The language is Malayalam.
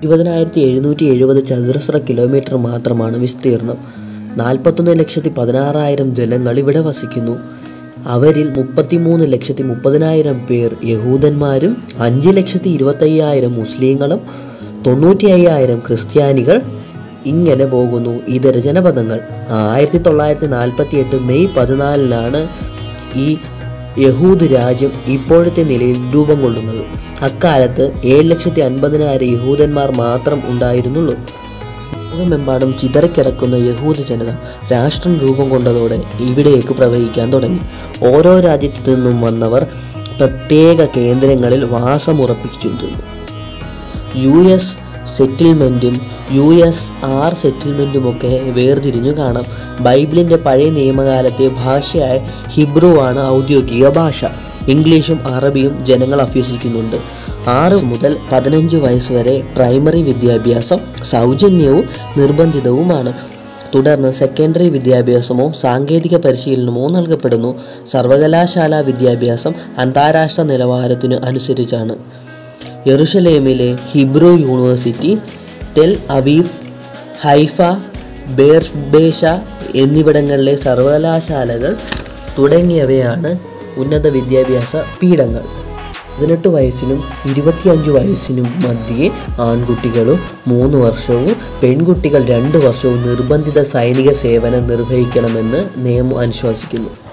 ഇരുപതിനായിരത്തി എഴുന്നൂറ്റി എഴുപത് ചതുരശ്ര കിലോമീറ്റർ മാത്രമാണ് വിസ്തീർണം നാൽപ്പത്തൊന്ന് ലക്ഷത്തി പതിനാറായിരം ജനങ്ങൾ ഇവിടെ വസിക്കുന്നു അവരിൽ മുപ്പത്തിമൂന്ന് ലക്ഷത്തി മുപ്പതിനായിരം പേർ യഹൂദന്മാരും അഞ്ച് ലക്ഷത്തി ഇരുപത്തയ്യായിരം മുസ്ലിങ്ങളും തൊണ്ണൂറ്റി അയ്യായിരം ക്രിസ്ത്യാനികൾ ഇങ്ങനെ പോകുന്നു ഇതര ജനപദങ്ങൾ ആയിരത്തി തൊള്ളായിരത്തി നാൽപ്പത്തി എട്ട് മെയ് പതിനാലിനാണ് ഈ യഹൂദ് രാജ്യം ഇപ്പോഴത്തെ നിലയിൽ രൂപം കൊള്ളുന്നത് അക്കാലത്ത് ഏഴ് ലക്ഷത്തി അൻപതിനായിരം യഹൂദന്മാർ മാത്രം ഉണ്ടായിരുന്നുള്ളൂ ലോകമെമ്പാടും ചിതറിക്കിടക്കുന്ന യഹൂദ ജനത രാഷ്ട്രം രൂപം കൊണ്ടതോടെ ഇവിടേക്ക് പ്രവഹിക്കാൻ തുടങ്ങി ഓരോ രാജ്യത്തു നിന്നും വന്നവർ പ്രത്യേക കേന്ദ്രങ്ങളിൽ വാസമുറപ്പിച്ചിരുന്നു യു എസ് സെറ്റിൽമെൻറ്റും യു എസ് ആർ സെറ്റിൽമെൻറ്റുമൊക്കെ വേർതിരിഞ്ഞു കാണാം ബൈബിളിൻ്റെ പഴയ നിയമകാലത്തെ ഭാഷയായ ഹിബ്രു ആണ് ഔദ്യോഗിക ഭാഷ ഇംഗ്ലീഷും അറബിയും ജനങ്ങൾ അഭ്യസിക്കുന്നുണ്ട് ആറ് മുതൽ പതിനഞ്ച് വയസ്സ് വരെ പ്രൈമറി വിദ്യാഭ്യാസം സൗജന്യവും നിർബന്ധിതവുമാണ് തുടർന്ന് സെക്കൻഡറി വിദ്യാഭ്യാസമോ സാങ്കേതിക പരിശീലനമോ നൽകപ്പെടുന്നു സർവകലാശാല വിദ്യാഭ്യാസം അന്താരാഷ്ട്ര നിലവാരത്തിന് അനുസരിച്ചാണ് യെറുഷലേമിലെ Hebrew university Tel Aviv Haifa Beersheba എന്നിവിടങ്ങളിലെ സർവകലാശാലകൾ തുടങ്ങിയവയാണ് ഉന്നത വിദ്യാഭ്യാസ പീഠങ്ങൾ പതിനെട്ട് വയസ്സിനും ഇരുപത്തിയഞ്ച് വയസ്സിനും മധ്യേ ആൺകുട്ടികളും മൂന്ന് വർഷവും പെൺകുട്ടികൾ രണ്ട് വർഷവും നിർബന്ധിത സൈനിക സേവനം നിർവഹിക്കണമെന്ന് നിയമം അനുശാസിക്കുന്നു